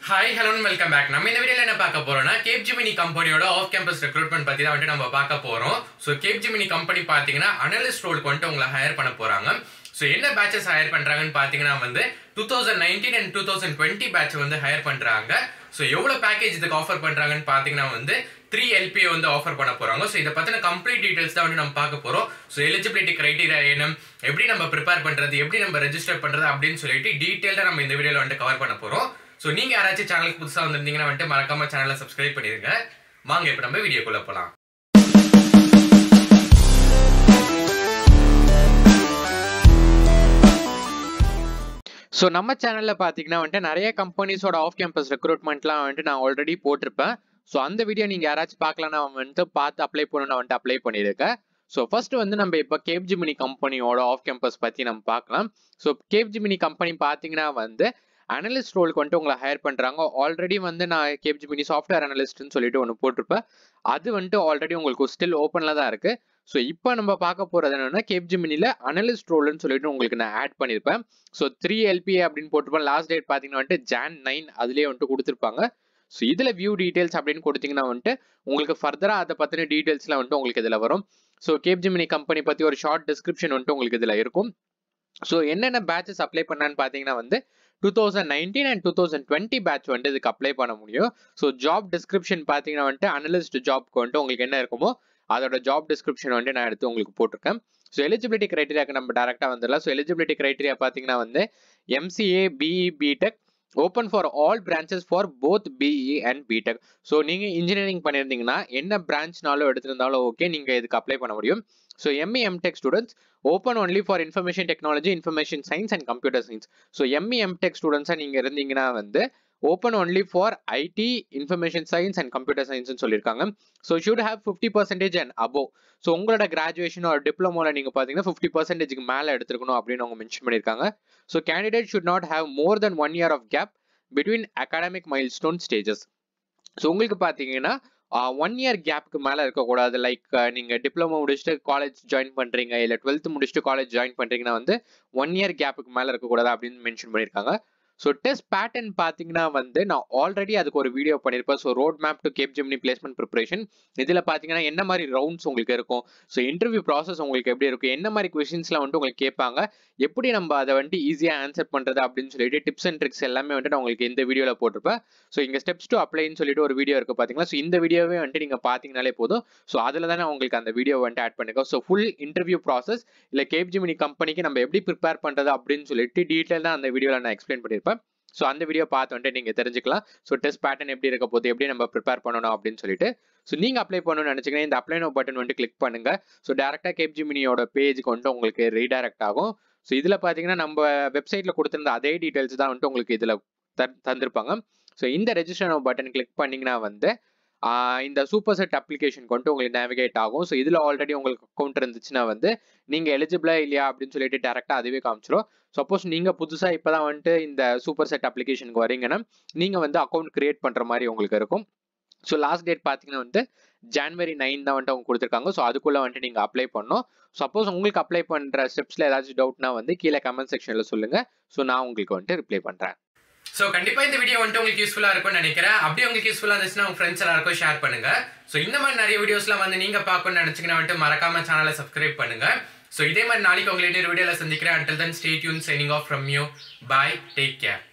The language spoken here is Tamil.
ஹாய் ஹலோ வெல்கம் பேக் நம்ம இந்த வீடியோல என்ன பார்க்க போறோம்னா கேப் ஜிமினி கம்பெனியோட ஆஃப் கேம்பஸ் ரெக்ரூட்மெண்ட் பத்தி தான் வந்துட்டு நம்ம பார்க்க போறோம் ஸோ கேப் ஜிமினி கம்பெனி பார்த்தீங்கன்னா அனலிஸ்ட் ரோலுக்கு வந்துட்டு உங்களை ஹையர் பண்ண போறாங்க ஸோ என்ன பேச்சஸ் ஹையர் பண்றாங்கன்னு பார்த்தீங்கன்னா வந்து two thousand nineteen and two thousand twenty batch வந்து ஹையர் பண்றாங்க ஸோ எவ்வளோ பேக்கேஜ் இதுக்கு ஆஃபர் பண்றாங்கன்னு பார்த்தீங்கன்னா வந்து த்ரீ எல்பி வந்து ஆஃபர் பண்ண போறாங்க ஸோ இதை பத்தின கம்ப்ளீட் டீடைல்ஸ் தான் வந்து நம்ம பார்க்க போறோம் ஸோ எலிஜிபிலிட்டி கிரைட்டீரியா என்ன எப்படி நம்ம ப்ரிப்பேர் பண்றது எப்படி நம்ம ரெஜிஸ்டர் பண்றது அப்படின்னு சொல்லிட்டு டீட்டெயிலாக நம்ம இந்த வீடியோல வந்துட்டு கவர் பண்ண போறோம் ஸோ நீங்க யாராச்சும் சேனலுக்கு புதுசா வந்திருந்தீங்கன்னா வந்துட்டு மறக்காம சேனலை சப்ஸ்கிரைப் பண்ணிருங்க வாங்க இப்போ நம்ம வீடியோக்குள்ள போலாம் ஸோ நம்ம சேனலில் பார்த்தீங்கன்னா வந்துட்டு நிறைய கம்பெனிஸோட ஆஃப் கேம்பஸ் ரெக்ரூட்மெண்ட்லாம் வந்துட்டு நான் ஆல்ரெடி போட்டிருப்பேன் ஸோ அந்த வீடியோ நீங்கள் யாராச்சும் பார்க்கலன்னா வந்துட்டு பார்த்து அப்ளை பண்ணணும் வந்துட்டு அப்ளை பண்ணியிருக்கேன் ஸோ ஃபர்ஸ்ட் வந்து நம்ம இப்போ கேப்ஜிமினி கம்பெனியோட ஆஃப் கேம்பஸ் பற்றி நம்ம பார்க்கலாம் ஸோ கேப்ஜிமினி கம்பெனி பார்த்தீங்கன்னா வந்து அனலிஸ்ட் ரோலுக்கு வந்துட்டு உங்களை ஹையர் பண்ணுறாங்க ஆல்ரெடி வந்து நான் கேப்ஜிமினி சாஃப்ட்வேர் அனலிஸ்ட்னு சொல்லிட்டு ஒன்று போட்டிருப்பேன் அது வந்துட்டு ஆல்ரெடி உங்களுக்கு ஸ்டில் ஓப்பனில் தான் இருக்குது ஸோ இப்போ நம்ம பார்க்க போகிறது என்னன்னா கேப்ஜிமினியில் அனலிஸ்ட் ரோல்னு சொல்லிட்டு உங்களுக்கு நான் ஆட் பண்ணியிருப்பேன் ஸோ த்ரீ எல்பிஏ அப்படின்னு போட்டிருப்பேன் லாஸ்ட் டேட் பார்த்தீங்கன்னா வந்துட்டு ஜான் நைன் அதுலேயே வந்துட்டு கொடுத்துருப்பாங்க ஸோ இதில் வியூ டீடைல்ஸ் அப்படின்னு கொடுத்தீங்கன்னா வந்துட்டு உங்களுக்கு ஃபர்தராக அதை பற்றின டீடைல்ஸ்லாம் வந்துட்டு உங்களுக்கு இதில் வரும் ஸோ கேப்ஜிமினி கம்பெனி பற்றி ஒரு ஷார்ட் டிஸ்கிரிப்ஷன் வந்துட்டு உங்களுக்கு இதில் இருக்கும் ஸோ என்னென்ன பேட்சஸ் அப்ளை பண்ணான்னு பார்த்தீங்கன்னா வந்து two thousand nineteen and two thousand twenty batch வந்துட்டு இதுக்கு அப்ளை பண்ண முடியும் ஸோ ஜாப் டிஸ்கிரிப்ஷன் பார்த்தீங்கன்னா வந்துட்டு அனலிஸ்ட் ஜாப்க்கு வந்துட்டு உங்களுக்கு என்ன இருக்குமோ அதோட ஜாப் டிஸ்கிரிப்ஷன் வந்து நான் எடுத்து உங்களுக்கு போட்டிருக்கேன் ஸோ எலிஜிபிலிட்டி கிரைட்டீரியாக்கு நம்ம டேரெக்டாக வந்துடலாம் ஸோ எலிஜிபிலிட்டி கிரைட்டீரியா பார்த்தீங்கன்னா வந்து MCA BE BTech open for all branches for both BE and BTech so நீங்கள் இன்ஜினியரிங் பண்ணியிருந்தீங்கன்னா என்ன பிரான்ச்னாலும் எடுத்திருந்தாலும் ஓகே நீங்கள் இதுக்கு அப்ளை பண்ண முடியும் so ME MTech students open only for information technology information science and computer science so ME MTech ஸ்டூடெண்ட்ஸாக நீங்கள் இருந்தீங்கன்னா வந்து open only for IT information science and computer சயின்ஸ்னு சொல்லியிருக்காங்க so should have fifty percentage and above so உங்களோட கிராஜுவேஷன் ஒரு டிப்ளமோவில் நீங்கள் பார்த்தீங்கன்னா ஃபிஃப்டி பர்சன்டேஜ்க்கு மேலே எடுத்துருக்கணும் அப்படின்னு அவங்க மென்ஷன் பண்ணியிருக்காங்க so candidate should not have more than one year of gap between academic milestone stages so உங்களுக்கு பார்த்தீங்கன்னா ஒன் இயர் கேப்புக்கு மேலே இருக்கக்கூடாது லைக் நீங்கள் டிப்ளமோ முடிச்சுட்டு காலேஜ் ஜாயின் பண்ணுறீங்க இல்லை டுவெல்த் முடிச்சுட்டு காலேஜ் ஜாயின் பண்ணுறீங்கன்னா வந்து ஒன் இயர் கேப்புக்கு மேலே இருக்கக்கூடாது அப்படின்னு மென்ஷன் பண்ணியிருக்காங்க ஸோ டெஸ்ட் பேட்டர்ன் பார்த்தீங்கன்னா வந்து நான் ஆல்ரெடி அதுக்கு ஒரு வீடியோ பண்ணியிருப்பேன் so road map to Capgemini placement preparation இதில் பார்த்தீங்கன்னா என்ன மாதிரி ரவுண்ட்ஸ் உங்களுக்கு இருக்கும் ஸோ இன்டர்வியூ ப்ராசஸ் உங்களுக்கு எப்படி இருக்கும் என்ன மாதிரி கொஷின்ஸ்லாம் வந்துட்டு உங்களுக்கு கேட்பாங்க எப்படி நம்ம அதை வந்துட்டு ஈஸியாக ஆன்சர் பண்ணுறது அப்படின்னு சொல்லிட்டு டிப்ஸ் அண்ட் ட்ரிக்ஸ் எல்லாமே வந்துட்டு நான் உங்களுக்கு இந்த வீடியோவில் போட்டிருப்பேன் ஸோ இங்கே ஸ்டெப்ஸ் டு அப்ளைன்னு சொல்லிட்டு ஒரு வீடியோ இருக்குது பார்த்தீங்களா ஸோ இந்த வீடியோவே வந்துட்டு நீங்கள் பார்த்தீங்கனாலே போதும் ஸோ அதில் தானே உங்களுக்கு அந்த வீடியோ வந்துட்டு ஆட் பண்ணிருக்கோம் ஸோ ஃபுல் இன்டர்வியூ ப்ராசஸ் இல்லை கேப் ஜிமினி கம்பெனிக்கு நம்ம எப்படி ப்ரிப்பேர் பண்ணுறது அப்படின்னு சொல்லிட்டு டீட்டெயில் தான் அந்த வீடியோவில் நான் எக்ஸ்பிளைன் பண்ணியிருப்பேன் ஸோ அந்த வீடியோ பார்த்து வந்துட்டு நீங்கள் தெரிஞ்சுக்கலாம் ஸோ டெஸ்ட் பேட்டர்ன் எப்படி இருக்க போது எப்படி நம்ம ப்ரிப்பேர் பண்ணணும் அப்படின்னு சொல்லிட்டு ஸோ நீங்கள் அப்ளை பண்ணணும்னு நினச்சிங்கன்னா இந்த அப்ளை நோ பட்டன் வந்துட்டு கிளிக் பண்ணுங்க ஸோ டேரெக்டாக கேப் ஜிமினியோட பேஜுக்கு வந்துட்டு உங்களுக்கு ரீடைரக்ட் ஆகும் ஸோ இதில் பார்த்தீங்கன்னா நம்ம வெப்சைட்டில் கொடுத்துருந்த அதே டீட்டெயில்ஸ் தான் வந்துட்டு உங்களுக்கு இதில் தந்திருப்பாங்க ஸோ இந்த ரெஜிஸ்டர் பட்டன் கிளிக் பண்ணிங்கன்னா வந்து இந்த சூப்பர் செட் அப்ளிகேஷனுக்கு வந்துட்டு உங்களுக்கு நேவிகேட் ஆகும் ஸோ இதில் ஆல்ரெடி உங்களுக்கு அக்கௌண்ட் இருந்துச்சுன்னா வந்து நீங்கள் எலிஜிபிளா இல்லையா அப்படின்னு சொல்லிட்டு டேரெக்டாக அதுவே காமிச்சிடும் சப்போஸ் நீங்கள் புதுசாக இப்போ தான் வந்துட்டு இந்த சூப்பர் செட் அப்ளிகேஷனுக்கு வரீங்கன்னா நீங்கள் வந்து அக்கௌண்ட் கிரியேட் பண்ணுற மாதிரி உங்களுக்கு இருக்கும் ஸோ லாஸ்ட் டேட் பார்த்தீங்கன்னா வந்து ஜான்வரி நைன் தான் வந்துட்டு அவங்க கொடுத்துருக்காங்க ஸோ அதுக்குள்ளே வந்துட்டு நீங்கள் அப்ளை பண்ணணும் சப்போஸ் உங்களுக்கு அப்ளை பண்ணுற ஸ்டெப்ஸில் ஏதாச்சும் டவுட்னா வந்து கீழே கமெண்ட் செக்ஷனில் சொல்லுங்கள் ஸோ நான் உங்களுக்கு வந்துட்டு ரிப்ளை பண்ணுறேன் ஸோ கண்டிப்பா இந்த வீடியோ வந்துட்டு உங்களுக்கு யூஸ்ஃபுல்லா இருக்கும்னு நினைக்கிறேன் அப்படியே உங்களுக்கு யூஸ்ஃபுல்லா இருந்துச்சுன்னா உங்க ஃப்ரெண்ட்ஸ் எல்லாருக்கும் ஷேர் பண்ணுங்க ஸோ இந்த மாதிரி நிறைய வீடியோஸ்லாம் வந்து நீங்க பார்க்கணும்னு நினைச்சீங்கன்னா வந்துட்டு மறக்காம சேனலை சப்ஸ்கிரைப் பண்ணுங்க ஸோ இதே மாதிரி நாளைக்கு உங்களை வீடியோல சந்திக்கிறேன் until then stay tune signing off from you bye take care